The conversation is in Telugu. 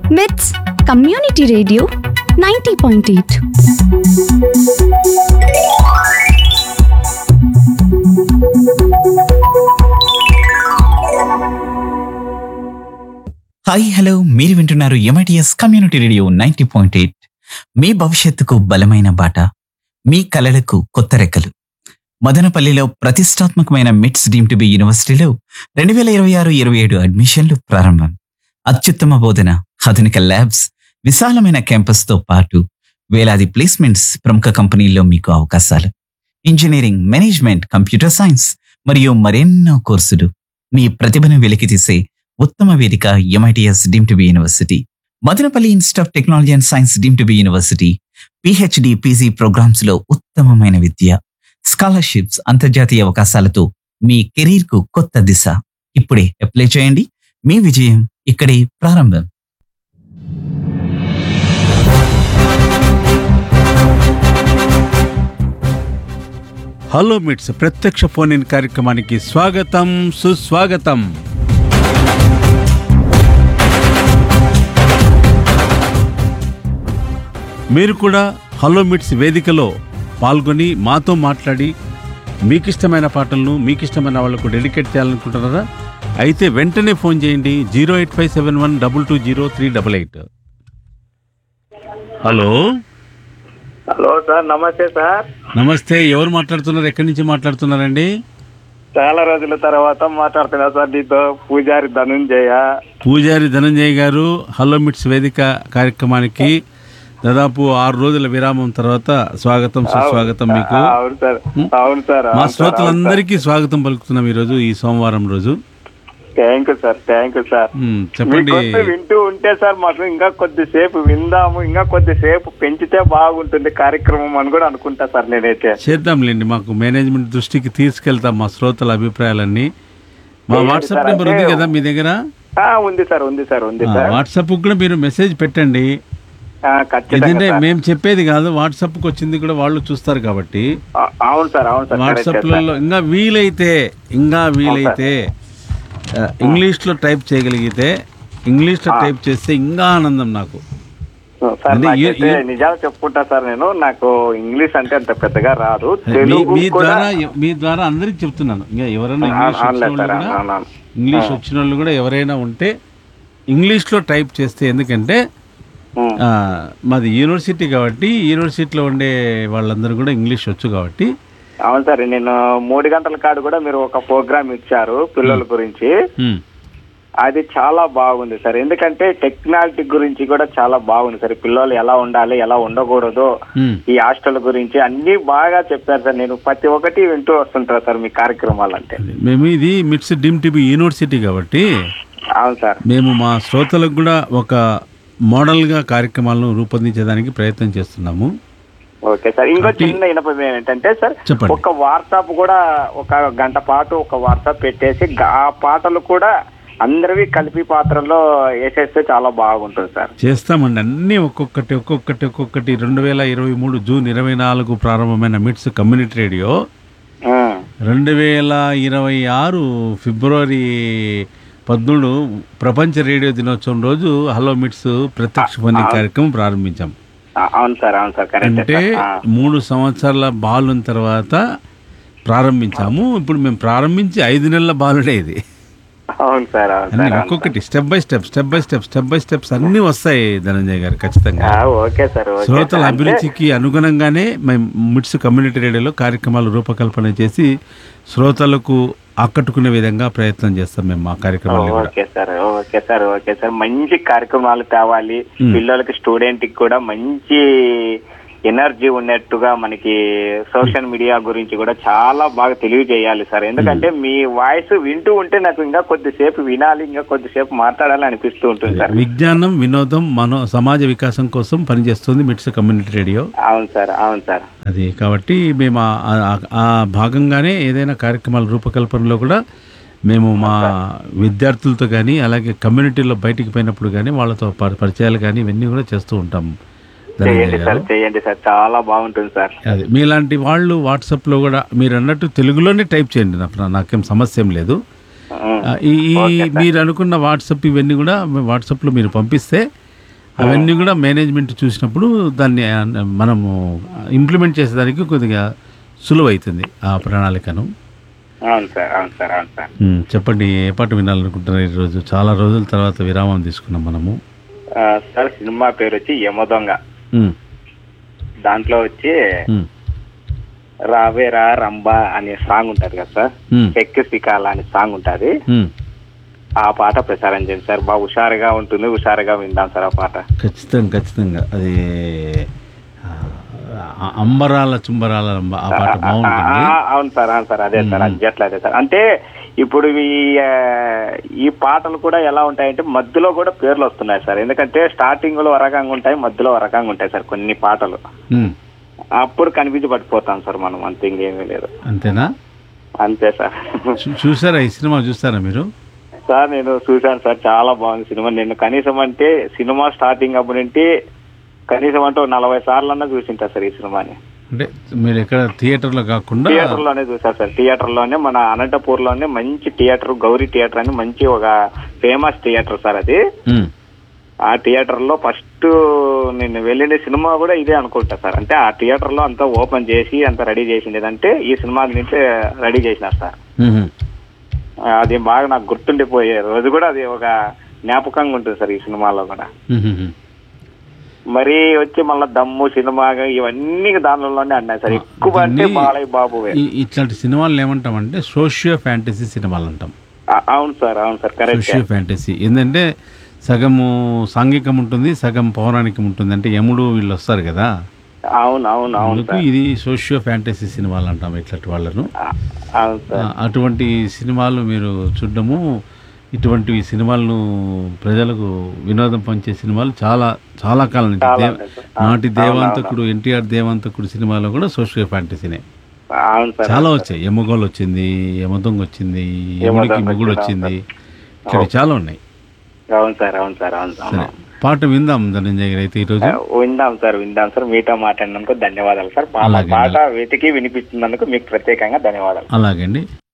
మిట్స్ community radio ninety point eight hi hello మీరు వింటున్నారు MITS community radio ninety point eight మీ భవిష్యత్తుకు బలమైన బాట మీ కలలకు కొత్త రెక్కలు మదనపల్లిలో ప్రతిష్టాత్మకమైన మిట్స్ డీమ్ టు బి యూనివర్సిటీలో రెండు వేల ఇరవై ఆరు ఇరవై ఏడు అడ్మిషన్లు ప్రారంభం అత్యుత్తమ బోధన ఆధునిక ల్యాబ్స్ విశాలమైన క్యాంపస్తో పాటు వేలాది ప్లేస్మెంట్స్ ప్రముఖ కంపెనీల్లో మీకు అవకాశాలు ఇంజనీరింగ్ మేనేజ్మెంట్ కంప్యూటర్ సైన్స్ మరియు మరెన్నో కోర్సులు మీ ప్రతిభను వెలికితీసే ఉత్తమ వేదిక MITS deem to be university Madanapalle institute of technology and science deem to be university PhD PG programmes లో ఉత్తమమైన విద్య స్కాలర్షిప్స్ అంతర్జాతీయ అవకాశాలతో మీ కెరీర్ కు కొత్త దిశ ఇప్పుడే అప్లై చేయండి మీ విజయం ఇక్కడే ప్రారంభం హలో మిట్స్ ప్రత్యక్ష ఫోన్ ఇన్ కార్యక్రమానికి స్వాగతం సుస్వాగతం మీరు కూడా హలో మిట్స్ వేదికలో పాల్గొని మాతో మాట్లాడి మీకు ఇష్టమైన పాటలను మీకు ఇష్టమైన వాళ్ళకు డెడికేట్ చేయాలనుకుంటున్నారా అయితే వెంటనే ఫోన్ చేయండి zero eight five seven one double two zero three double eight hello hello sir నమస్తే సార్ నమస్తే ఎవరు మాట్లాడుతున్నారు ఎక్కడి నుంచి మాట్లాడుతున్నారండి చాలా రోజుల తర్వాత మాట్లాడుతున్నా సార్ నీతో పూజారి ధనుంజయ పూజారి ధనంజయ్ గారు హలో మిట్స్ వేదిక కార్యక్రమానికి దాదాపు ఆరు రోజుల విరామం తర్వాత స్వాగతం సుస్వాగతం మీకు ఆ, అవును సార్ అవును సార్ మా శ్రోతలందరికీ స్వాగతం పలుకుతున్నాం ఈరోజు ఈ సోమవారం రోజు thank you sir thank you sir మ్, మీ చెప్పండి గొంతు వింటూ ఉంటే సార్ మాకు ఇంకా కొద్దిసేపు విందాము ఇంకా కొద్దిసేపు పెంచితే బాగుంటుంది కార్యక్రమం అని కూడా అనుకుంటా సార్ నేనైతే చేద్దాంలేండి మాకు మేనేజ్మెంట్ దృష్టికి తీసుకెళ్తాం మా శ్రోతల అభిప్రాయాలన్నీ మా ఏంటి వాట్సాప్ సార్ నెంబర్ ఉంది అంటే- కదా మీ దగ్గర ఆ, ఉంది సార్ ఉంది సార్ ఉంది సార్ వాట్సాప్ కూడా మీరు మెసేజ్ పెట్టండి ఆ, ఖచ్చితంగా ఎందుకంటే సార్. మేము చెప్పేది కాదు వాట్సాప్కి వచ్చింది కూడా వాళ్ళు చూస్తారు కాబట్టి ఆ, అవును సార్ అవును సార్ కరెక్టే సార్. వాట్సాప్లలో ఇంకా వీలైతే ఇంకా వీలైతే ఆ, ఇంగ్లీష్లో టైప్ చేయగలిగితే ఇంగ్లీష్లో టైప్ చేస్తే ఇంకా ఆనందం నాకు సార్ అంటే ఏ- నాకైతే ఏ- నిజాలు చెప్పుకుంటా సార్ నేను నాకు ఇంగ్లీష్ అంటే అంత పెద్దగా రాదు మీ తెలుగు మీ కూడా ద్వారా మీ ద్వారా అందరికి చెప్తున్నాను ఇంకా ఎవరైనా ఆ, ఇంగ్లీష్ అవునులే వచ్చిన సార్, వాళ్ళు కూడా అవునవును. ఇంగ్లీష్ వచ్చిన వాళ్ళు కూడా ఎవరైనా ఉంటే ఇంగ్లీష్లో టైప్ చేస్తే ఎందుకంటే ఉమ్. ఆ, మాది యూనివర్సిటీ కాబట్టి యూనివర్సిటీలో ఉండే వాళ్ళందరూ కూడా ఇంగ్లీష్ వచ్చు కాబట్టి అవును సార్ నేను మూడు గంటల కాడు కూడా మీరు ఒక ప్రోగ్రామ్ ఇచ్చారు పిల్లల గురించి ఉమ్, అది చాలా బాగుంది సార్ ఎందుకంటే టెక్నాలజీ గురించి కూడా చాలా బాగుంది సార్ పిల్లలు ఎలా ఉండాలి ఎలా ఉండకూడదు ఉమ్. ఈ హాస్టల్ గురించి అన్ని బాగా చెప్పారు సార్ నేను ప్రతి ఒక్కటి వింటూ వస్తుంటా సార్ మీ కార్యక్రమాలు అంటే అది. మేము ఇది మిట్స్ డిమ్ టీబీ యూనివర్సిటీ కాబట్టి అవును సార్ మేము మా శ్రోతలకు కూడా ఒక మోడల్గా కార్యక్రమాలను రూపొందించడానికి ప్రయత్నం చేస్తున్నాము ఓకే సార్ ఇంకో చిన్న వినపం ఏంటంటే సార్ చెప్పండి. ఒక వాట్సాప్ కూడా ఒక గంట పాటు ఒక వాట్సాప్ పెట్టేసి గ- ఆ పాటలు కూడా అందరివి కలిపి పాత్రలో వేసేస్తే చాలా బాగుంటుంది సార్ చేస్తామండి అన్నీ ఒక్కొక్కటి ఒక్కొక్కటి ఒక్కొక్కటి రెండు వేల ఇరవై మూడు జూన్ ఇరవై నాలుగు ప్రారంభమైన మిట్స్ కమ్యూనిటీ రేడియో ఉమ్. రెండు వేల ఇరవై ఆరు ఫిబ్రవరి పద్మూడు ప్రపంచ రేడియో దినోత్సవం రోజు హలో మిట్స్ ప్రత్యక్ష ఫోన్ కార్యక్రమం ప్రారంభించాం ఆ, అవును సార్ అవును సార్ కరెక్ట్ అంటే మూడు సంవత్సరాల బాలున తర్వాత ప్రారంభించాము ఇప్పుడు మేము ప్రారంభించి ఐదు నెలల బాలుడే ఇది అవును సార్ అవును అన్ని సార్ అవును ఒక్కొక్కటి step by step step by step step by steps అన్నీ వస్తాయి ధనంజయ్ గారు ఖచ్చితంగా ఆ, ఓకే సార్ ఓకే శ్రోతల సార్. అంటే- అభిరుచికి అనుగుణంగానే మేము మిట్స్ కమ్యూనిటీ రేడియోలో కార్యక్రమాలు రూపకల్పన చేసి శ్రోతలకు ఆకట్టుకునే విధంగా ప్రయత్నం చేస్తాం మేము మా కార్యక్రమాలు కూడా okay sir okay sir okay sir మంచి కార్యక్రమాలు తేవాలి మ్. పిల్లలకి స్టూడెంట్ కి కూడా మంచి ఎనర్జీ ఉన్నట్టుగా మనకి సోషల్ మీడియా గురించి కూడా చాలా బాగా తెలియజేయాలి సార్ ఎందుకంటే మీ వాయిస్ వింటూ ఉంటే నాకు ఇంకా కొద్దిసేపు వినాలి ఇంకా కొద్దిసేపు మాట్లాడాలి అనిపిస్తూ ఉంటుంది సార్ విజ్ఞానం వినోదం మనో సమాజ వికాసం కోసం పనిచేస్తుంది మిట్స్ కమ్యూనిటీ రేడియో అవును సార్ అవును సార్ అది కాబట్టి మేము ఆ- ఆ- ఆ భాగంగానే ఏదైనా కార్యక్రమాల రూపకల్పనలో కూడా మేము మా విద్యార్థులతో కానీ అలాగే కమ్యూనిటీలో బయటికి పోయినప్పుడు కానీ వాళ్ళతో పరి- పరిచయాలు కానీ ఇవన్నీ కూడా చేస్తూ ఉంటాం ధనంజయ్ చేయండి సార్ గారు చేయండి సార్ చాలా బాగుంటుంది సార్ అది మీలాంటి వాళ్ళు వాట్సాప్లో కూడా మీరు అన్నట్టు తెలుగులోనే టైప్ చేయండి నా- నాకేం సమస్య ఏం లేదు మ్. ఆ, ఈ ఈ మీరు అనుకున్న వాట్సాప్ ఇవన్నీ కూడా వాట్సాప్లో మీరు పంపిస్తే అవన్నీ కూడా మేనేజ్మెంట్ చూసినప్పుడు దాన్ని ఆ, మనము ఇంప్లిమెంట్ చేసేదానికి కొద్దిగా సులువు అవుతుంది ఆ ప్రణాళికను అవును సార్ అవును సార్ అవును సార్ ఉమ్, చెప్పండి ఏ పాట వినాలనుకుంటున్నారు ఈరోజు చాలా రోజుల తర్వాత విరామం తీసుకున్నాం మనము ఆ, సార్ సినిమా పేరు వచ్చి యమదొంగ ఉమ్, దాంట్లో వచ్చి ఉమ్, రావేరా రంబా అనే సాంగ్ ఉంటది కదా సార్ ఉమ్, ఎక్కి సికాల అనే సాంగ్ ఉంటది ఉమ్. ఆ పాట ప్రసారం చేయండి సార్ బాగా హుషారుగా ఉంటుంది హుషారుగా విందాం సార్ ఆ పాట ఖచ్చితంగా ఖచ్చితంగా అది ఆ, అంబరాల చుంబరాల రంబ ఆ పాట బాగుంటుంది ఆ, అవును సార్ అవును సార్ అదే సార్ అడ్జస్ట్ అదే సార్ అంటే ఇప్పుడు ఈ ఆ, ఈ పాటలు కూడా ఎలా ఉంటాయంటే మధ్యలో కూడా పేర్లు వస్తున్నాయి సార్ ఎందుకంటే స్టార్టింగ్ లో ఒక రకంగా ఉంటాయి మధ్యలో ఒక రకంగా ఉంటాయి సార్ కొన్ని పాటలు ఉమ్, అప్పుడు కనిపించి పడిపోతాం సార్ మనం అంతే ఇంకేమీ లేదు అంతేనా అంతే సార్ చూ- చూసారా ఈ సినిమా చూసారా మీరు సార్ నేను చూశాను సార్ చాలా బాగుంది సినిమా నేను కనీసం అంటే సినిమా స్టార్టింగ్ అప్పుడు నుండి కనీసం అంటే ఒక నలభై సార్లు అన్నా చూసింటా సార్ ఈ సినిమాని అంటే మీరు ఎక్కడ థియేటర్లో కాకుండా థియేటర్ లోనే చూసారు సార్ థియేటర్ లోనే మన అనంతపూర్ లోనే మంచి థియేటర్ గౌరీ థియేటర్ అని మంచి ఒక ఫేమస్ థియేటర్ సార్ అది ఉమ్, ఆ థియేటర్ లో ఫస్ట్ నేను వెళ్ళిన సినిమా కూడా ఇదే అనుకుంటా సార్ అంటే ఆ థియేటర్ లో అంతా ఓపెన్ చేసి అంతా రెడీ చేసింది అంటే ఈ సినిమా నుంచి రెడీ చేసినారు సార్ ఉమ్, అది బాగా నాకు గుర్తుండిపోయే రోజు కూడా అది ఒక జ్ఞాపకంగా ఉంటుంది సార్ ఈ సినిమాలో కూడా ఉమ్, ఉమ్. మరి వచ్చి మళ్ళీ దమ్ము సినిమా ఇవన్నీ దానిలోనే అన్నాయి సార్ ఎక్కువ అంటే దీన్ని- బాలయ్య బాబువే ఈ- ఇట్లాంటి సినిమాలు ఏమంటామంటే సోషియో ఫ్యాంటసీ సినిమాలు అంటాం ఆ- అవును సార్ అవును సార్ కరెక్ట్ సోషియో ఫ్యాంటసీ ఏంటంటే సగము సాంఘికం ఉంటుంది సగం పౌరాణికం ఉంటుంది అంటే యముడు వీళ్ళు వస్తారు కదా అవును అవును అవును అందుకు సార్ ఇది సోషియో ఫ్యాంటసీ సినిమాలు అంటాం ఇట్లాంటి వాళ్ళను ఆ- అవును ఆ, సార్ అటువంటి సినిమాలు మీరు చూడడము ఇటువంటి సినిమాలను ప్రజలకు వినోదం పంచే సినిమాలు చాలా చాలా కాలం నుంచి చాలా దేవ- ఉన్నాయి సార్. నాటి అవును, దేవాంతకుడు ఎన్టీఆర్ దేవాంతకుడు సినిమాలో కూడా సోషియో ఫ్యాంటసీనే అవును సార్ చాలా వచ్చాయి యమగోల్ వచ్చింది యమదొంగ వచ్చింది యముడికి యమదొంగ మొగుడు వచ్చింది, వచ్చింది ఇక్కడ చాలా ఉన్నాయి అవును సార్ అవును సార్ అవును సరే అవును పాట విందాం ధనంజయ్ గారు అయితే ఈరోజు విందాం సార్ విందాం సార్ మీతో మాట్లాడినందుకు ధన్యవాదాలు సార్ మా అలాగే, పాట వెతికి వినిపిస్తున్నందుకు మీకు ప్రత్యేకంగా ధన్యవాదాలు అలాగే అండి